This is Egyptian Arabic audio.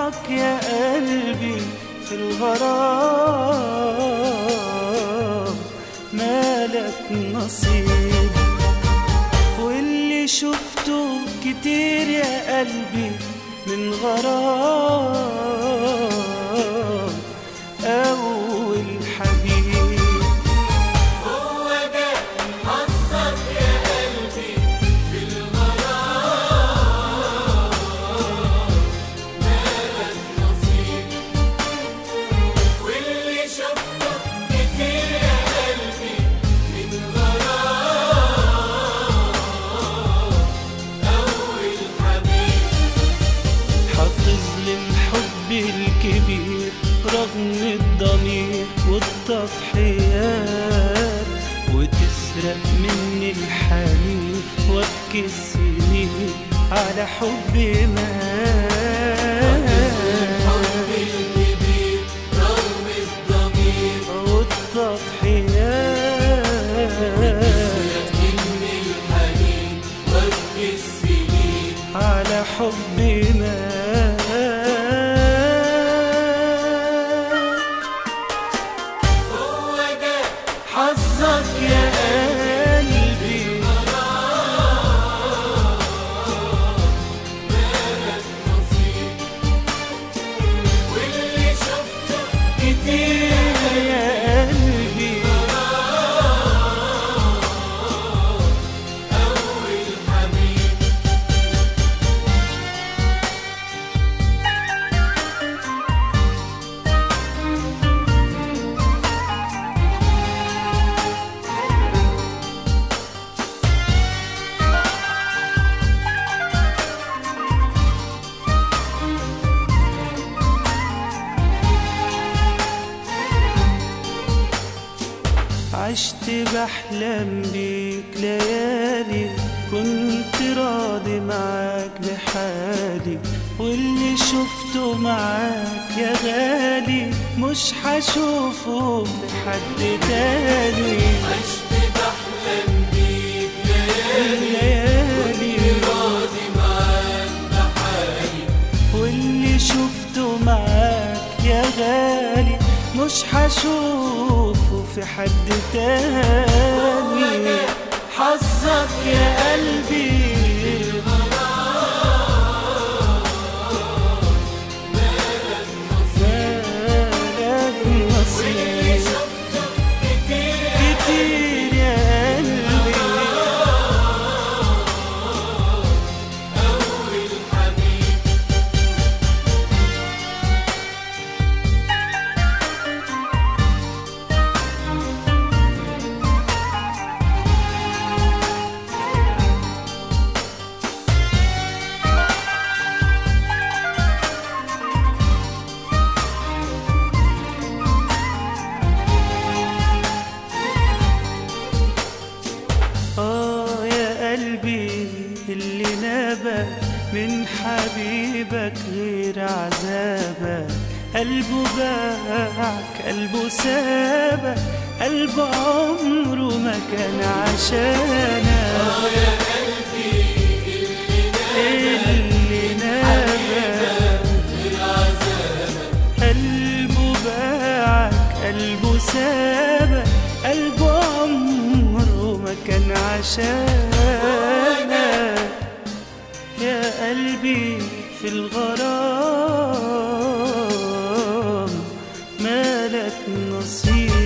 حظك يا قلبي في الغرام مالك نصيب واللي شفته كتير يا قلبي من غرام أول حبيب هو ده حظك يا قلبي في الغرام مالك نصيب واللي شفته كتير يا قلبي من غرام أول حبيب هتظلم حبي الكبير رغم الضمير والتضحيات وتسرق مني الحنين وابكي السنين على حبي الحب مات الكبير رغم الضمير والتضحيات مني الحنين وابكي السنين على حبي مات هو ده حظك يا قلبي مالك نصيب واللي شفته كتير يا قلبي أول حبيب عشت بحلم بيك ليالي كنت راضي معاك بحالي واللي شفته معاك يا غالي مش هشوفه لحد تاني عشت بحلم بيك ليالي ليالي راضي معاك بحالي واللي شفته معاك يا غالي مش هشوفه في حد تاني حظك يا قلبي مالك نصيب شفته كتير كتير يا قلبي أول حبيب آه يا قلبي اللي نابك من حبيبك غير عذابك قلبه باعك قلبه سابك قلبه عمره ما كان عشانك يا قلبي اللي نابك العذاب قلبه باعك قلبه سابك قلبه عمره ما كان عشانك يا قلبي في الغرام مالك نصيب